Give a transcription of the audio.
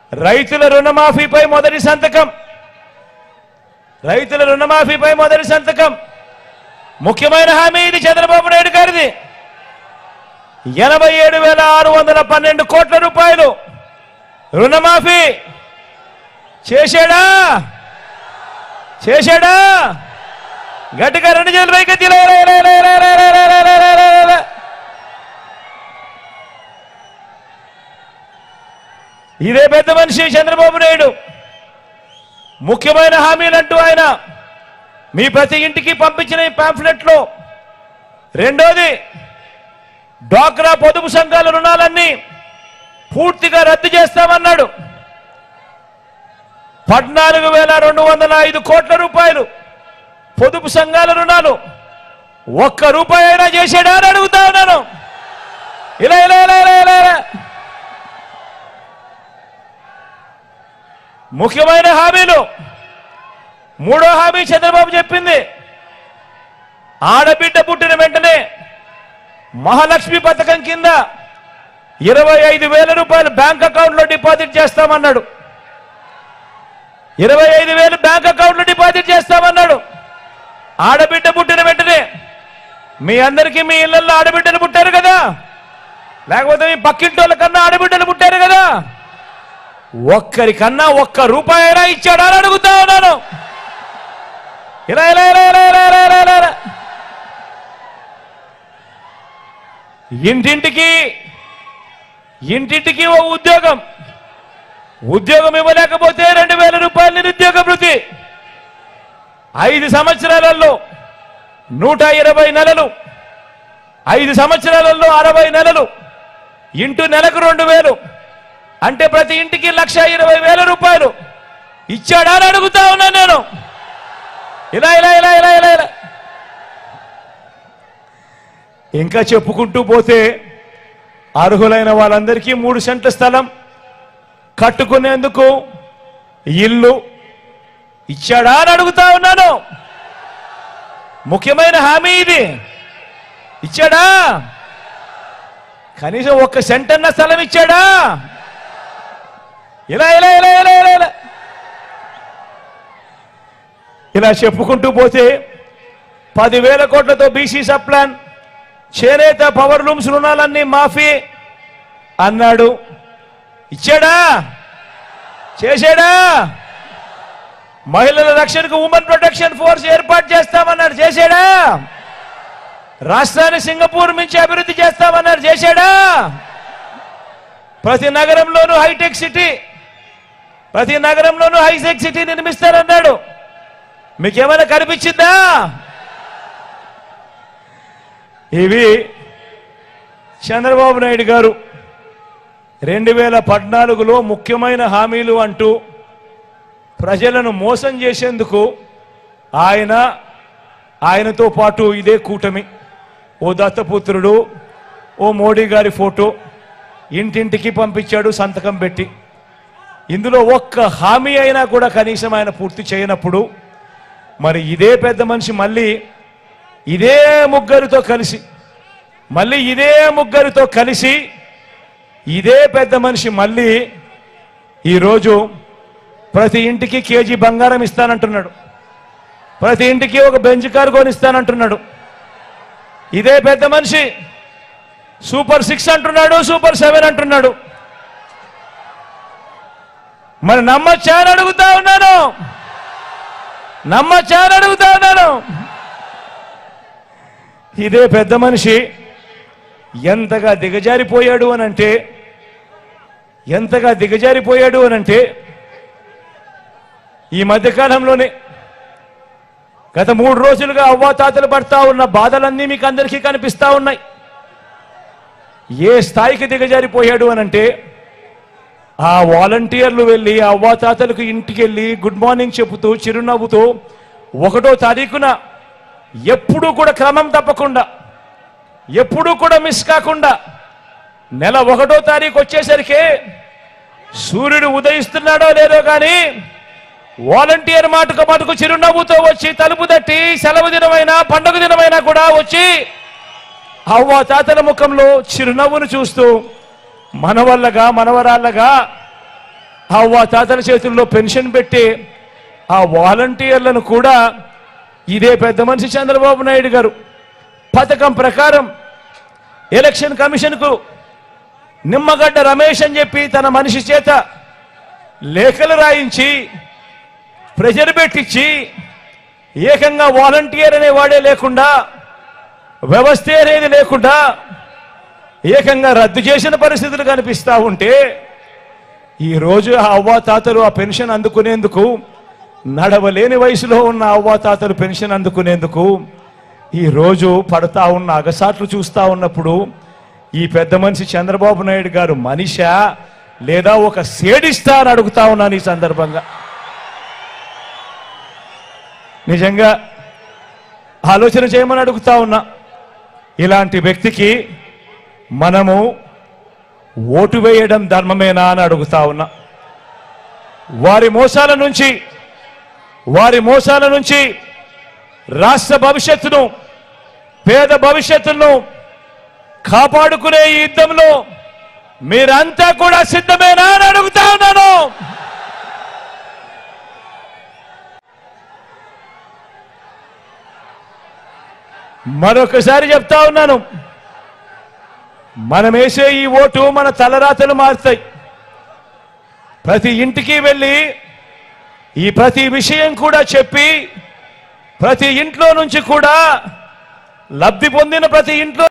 రైతుల రుణమాఫీపై మొదటి సంతకం రైతుల రుణమాఫీపై మొదటి సంతకం ముఖ్యమైన హామీ ఇది చంద్రబాబు నాయుడు గారిది ఎనభై ఏడు వేల ఆరు వందల పన్నెండు కోట్ల రూపాయలు రుణమాఫీ చేశాడా చేశాడా గట్టిగా రెండు చేతులు పైకి ఎత్తి లే, లే, లే, లే, లే, లే, లే, లే, లే, లే, లే, లే, లే. ఇదే పెద్ద మనిషి చంద్రబాబు నాయుడు ముఖ్యమైన హామీలంటూ ఆయన మీ ప్రతి ఇంటికి పంపించిన ఈ పాంఫ్లెట్లో రెండోది డ్వాక్రా పొదుపు సంఘాల రుణాలన్నీ పూర్తిగా రద్దు చేస్తామన్నాడు పద్నాలుగు వేల రెండు వందల ఐదు కోట్ల రూపాయలు పొదుపు సంఘాల రుణాలు ఒక్క రూపాయి అయినా చేశాడా అని అడుగుతా ఉన్నాను ఇలా ఇలా ఇలా ఇలా ఇలా ఇలా. ముఖ్యమైన హామీలు మూడో హామీ చంద్రబాబు చెప్పింది ఆడబిడ్డ పుట్టిన వెంటనే మహాలక్ష్మి పథకం కింద ఇరవై ఐదు వేల రూపాయలు బ్యాంక్ అకౌంట్లో డిపాజిట్ చేస్తామన్నాడు ఇరవై ఐదు వేలు బ్యాంక్ అకౌంట్లో డిపాజిట్ చేస్తామన్నాడు ఆడబిడ్డ పుట్టిన వెంటనే మీ అందరికీ మీ ఇళ్లలో ఆడబిడ్డలు పుట్టారు కదా లేకపోతే మీ పక్కింటోళ్ళ కన్నా ఆడబిడ్డలు పుట్టారు కదా ఒక్కరికన్నా ఒక్క రూపాయి అయినా ఇచ్చాడా అని అడుగుతా ఉన్నాను ఇలా ఇలా ఇలా ఇలా ఇలా ఇలా ఇలా ఇలా ఇలా. ఇంటింటికి ఇంటింటికి ఓ ఉద్యోగం ఉద్యోగం ఇవ్వలేకపోతే రెండు వేల రూపాయల నిరుద్యోగ భృతి ఐదు సంవత్సరాలలో నూట ఇరవై నెలలు ఐదు సంవత్సరాలలో అరవై నెలలు ఇంటూ నెలకు రెండు వేలు అంటే ప్రతి ఇంటికి లక్ష ఇరవై వేల రూపాయలు ఇచ్చాడా అని అడుగుతా ఉన్నాను నేను ఇలా ఇలా ఇలా ఇలా ఇలా ఇలా ఇంకా చెప్పుకుంటూ పోతే అర్హులైన వాళ్ళందరికీ మూడు సెంట్ల స్థలం కట్టుకునేందుకు ఇల్లు ఇచ్చాడా అని అడుగుతా ఉన్నాను ముఖ్యమైన హామీ ఇది ఇచ్చాడా కనీసం ఒక్క సెంట్ అన్న స్థలం ఇచ్చాడా ఇలా ఇలా ఇలా ఇలా ఇలా ఇలా ఇలా చెప్పుకుంటూ పోతే పదివేల కోట్లతో బీసీ సబ్ ప్లాన్ చేనేత పవర్ లూమ్స్ రుణాలన్నీ మాఫీ అన్నాడు ఇచ్చాడా చేశాడా మహిళల రక్షణకు ఉమెన్ ప్రొటెక్షన్ ఫోర్స్ ఏర్పాటు చేస్తామన్నాడు చేశాడా రాష్ట్రాన్ని సింగపూర్ నుంచి అభివృద్ధి చేస్తామన్నారు చేశాడా ప్రతి నగరంలోనూ హైటెక్ సిటీ ప్రతి నగరంలోనూ హైటెక్ సిటీ నిర్మిస్తారన్నాడు మీకేమైనా కనిపించిందా ఇవి చంద్రబాబు నాయుడు గారు రెండు వేల పద్నాలుగులో ముఖ్యమైన హామీలు అంటూ ప్రజలను మోసం చేసేందుకు ఆయన ఆయనతో పాటు ఇదే కూటమి ఓ దత్తపుత్రుడు ఓ మోడీ గారి ఫోటో ఇంటింటికి పంపించాడు సంతకం పెట్టి ఇందులో ఒక్క హామీ అయినా కూడా కనీసం ఆయన పూర్తి చేయనప్పుడు మరి ఇదే పెద్ద మనిషి మళ్ళీ ఇదే ముగ్గురితో కలిసి మళ్ళీ ఇదే ముగ్గురితో కలిసి ఇదే పెద్ద మనిషి మళ్ళీ ఈరోజు ప్రతి ఇంటికి కేజీ బంగారం ఇస్తానంటున్నాడు ప్రతి ఇంటికి ఒక బెంచ్ కారు కొనిస్తానంటున్నాడు ఇదే పెద్ద మనిషి సూపర్ సిక్స్ అంటున్నాడు సూపర్ సెవెన్ అంటున్నాడు మరి నమ్మచ్చా అని అడుగుతా ఉన్నాను నమ్మచ్చా అని అడుగుతా ఉన్నాను ఇదే పెద్ద మనిషి ఎంతగా దిగజారిపోయాడు అని అంటే ఎంతగా దిగజారిపోయాడు అని అంటే ఈ మధ్యకాలంలోనే గత మూడు రోజులుగా అవ్వాతాతలు పడతా ఉన్న బాధలన్నీ మీకు అందరికీ కనిపిస్తా ఉన్నాయి ఏ స్థాయికి దిగజారిపోయాడు అని అంటే ఆ వాలంటీర్లు వెళ్ళి ఆ అవ్వాతాతలకు ఇంటికి వెళ్ళి గుడ్ మార్నింగ్ చెబుతూ చిరునవ్వుతూ ఒకటో తారీఖున ఎప్పుడూ కూడా క్రమం తప్పకుండా ఎప్పుడూ కూడా మిస్ కాకుండా నెల ఒకటో తారీఖు వచ్చేసరికి సూర్యుడు ఉదయిస్తున్నాడో లేదో కానీ వాలంటీర్ మాటకు మటుకు చిరునవ్వుతో వచ్చి తలుపు తట్టి సెలవు దినమైనా పండుగ దినమైనా కూడా వచ్చి అవ్వ తాతల ముఖంలో చిరునవ్వును చూస్తూ మనవల్లగా మనవరాళ్ళగా అవ్వ తాతల చేతుల్లో పెన్షన్ పెట్టే ఆ వాలంటీర్లను కూడా ఇదే పెద్ద మనిషి చంద్రబాబు నాయుడు గారు పథకం ప్రకారం ఎలక్షన్ కమిషన్కు నిమ్మగడ్డ రమేష్ అని చెప్పి తన మనిషి చేత లేఖలు రాయించి ప్రెజర్ పెట్టించి ఏకంగా వాలంటీర్ అనేవాడే లేకుండా వ్యవస్థ అనేది లేకుండా ఏకంగా రద్దు చేసిన పరిస్థితులు కనిపిస్తా ఉంటే ఈ రోజు ఆ అవ్వాతాతలు ఆ పెన్షన్ అందుకునేందుకు నడవలేని వయసులో ఉన్న అవ్వాతాతలు పెన్షన్ అందుకునేందుకు ఈ రోజు పడతా ఉన్న అగసాట్లు చూస్తా ఉన్నప్పుడు ఈ పెద్ద మనిషి చంద్రబాబు నాయుడు గారు మనిషా లేదా ఒక సేడిస్తా అని అడుగుతా ఉన్నాను ఈ సందర్భంగా నిజంగా ఆలోచన చేయమని అడుగుతా ఉన్నా ఇలాంటి వ్యక్తికి మనము ఓటు వేయడం ధర్మమేనా అని అడుగుతా ఉన్నా వారి మోసాల నుంచి వారి మోసాల నుంచి రాష్ట్ర భవిష్యత్తును పేద భవిష్యత్తును కాపాడుకునే ఈ యుద్ధంలో మీరంతా కూడా సిద్ధమేనా అని అడుగుతా ఉన్నాను మరొకసారి చెప్తా ఉన్నాను మనం వేసే ఈ ఓటు మన తలరాతలు మారుతాయి ప్రతి ఇంటికి వెళ్ళి ఈ ప్రతి విషయం కూడా చెప్పి ప్రతి ఇంట్లో నుంచి కూడా లబ్ధి పొందిన ప్రతి ఇంట్లో